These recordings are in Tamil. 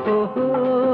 ஓஹோ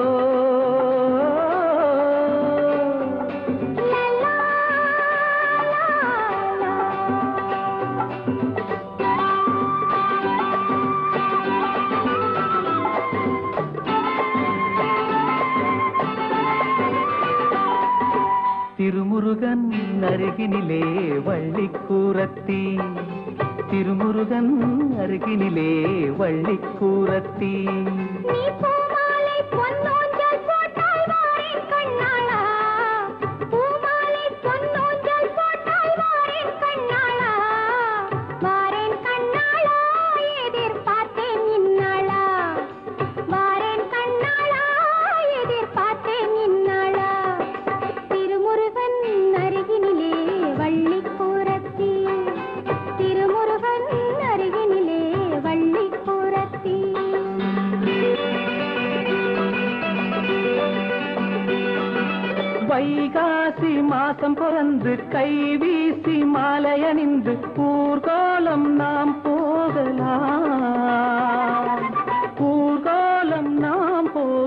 திருமுருகன் அருகினிலே வள்ளிக்கூரத்தி திருமுருகன் அருகினிலே வள்ளிக்கூரத்தி நீ பூமாலை பொன்னூஞ்சல் போட்டால் வாரேன் கண்ணாளா பூமாலை பொன்னூஞ்சல் போட்டால் வாரேன் கண்ணாளா வாரேன் கண்ணாளா எதிர்பார்த்தேன் இந்நாளா வாரேன் கண்ணாளா எதிர்பார்த்தேன் இந்நாளா திருமுருகன் அருகினிலே வள்ளி கூரத்தி திருமுருகன் அருகினிலே வள்ளி கூரத்தி வைகாசி மாசம் பிறந்து கை வீசி மாலை அணிந்து ஊர்கோலம் நாம் போகலாம் ஊர்கோலம் நாம்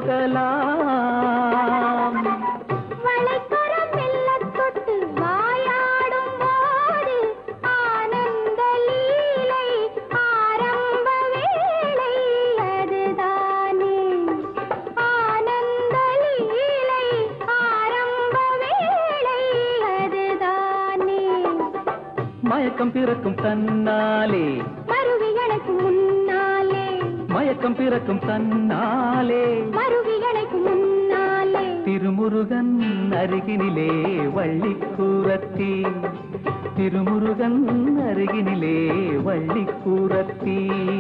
போகலாம் வளைக்கரம் மெல்லத் தொட்டு வாயாடும் போது ஆனந்த லீலை ஆரம்ப வேளை அதுதானே ஆனந்த லீலை ஆரம்ப வேளை அதுதானே மயக்கம் பிறக்கும் தன்னாலே மருவி எனக்கு முன்னாலே மயக்கம் பிறக்கும் தன்னாலே மருவி எனக்கு முன்னாலே திருமுருகன் அருகினிலே வள்ளிக்கூரத்தி திருமுருகன் அருகினிலே வள்ளிக்கூரத்தி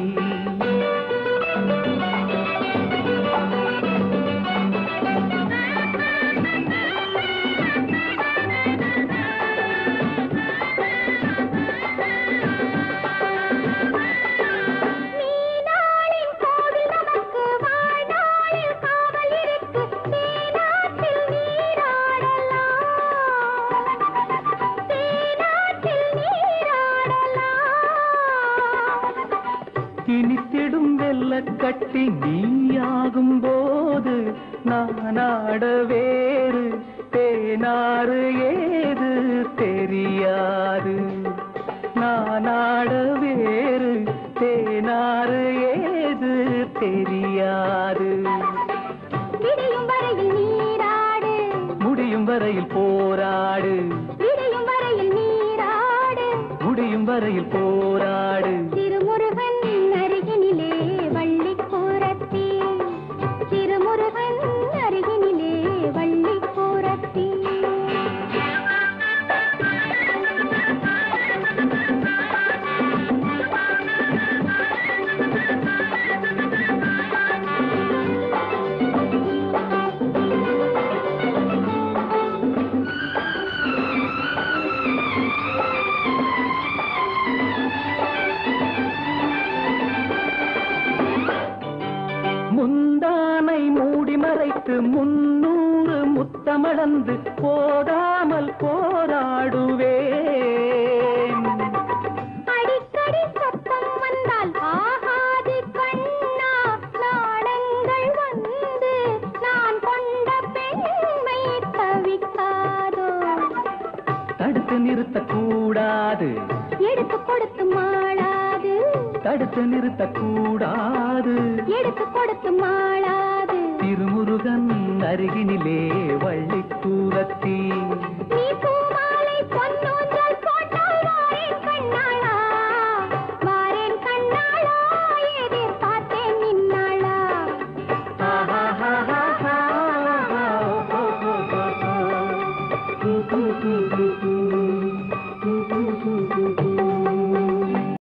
நீனாளின் கோவில் நமக்கு வாழ்நாளில் காவல் இருக்கு தேனாற்றில் நீராடலாம் தேனாற்றில் நீராடலாம் இனித்திடும் வெள்ள கட்டி நீயாகும் போது நானாட வேறு தேனாறு ஏது தெரியாது நானாட வேறு தேனாறு ஏது தெரியாது விடியும் வரையில் நீராடு முடியும் வரையில் போராடு விடியும் வரையில் நீராடு முடியும் வரையில் போராடு திருமுருகன் அருகினிலே வள்ளி கூரத்தி திருமுருகன் அருகினிலே வள்ளி கூரத்தி முந்தானை மூடி மறைத்து முன்னூறு முத்தமளந்து போதாமல் போராடுவேன் அடிக்கடி சத்தம் வந்தால் ஆகாது கண்ணா நாணங்கள் வந்து நான் கொண்ட பெண்மை தவிக்காதோ தடுத்து நிறுத்தக்கூடாது எடுத்து கொடுத்து மாளாது தடுத்து நிறுத்தக்கூடாது எடுத்து கொடுத்து மாளாது திருமுருகன் அருகினிலே வள்ளிக்கூரத்தி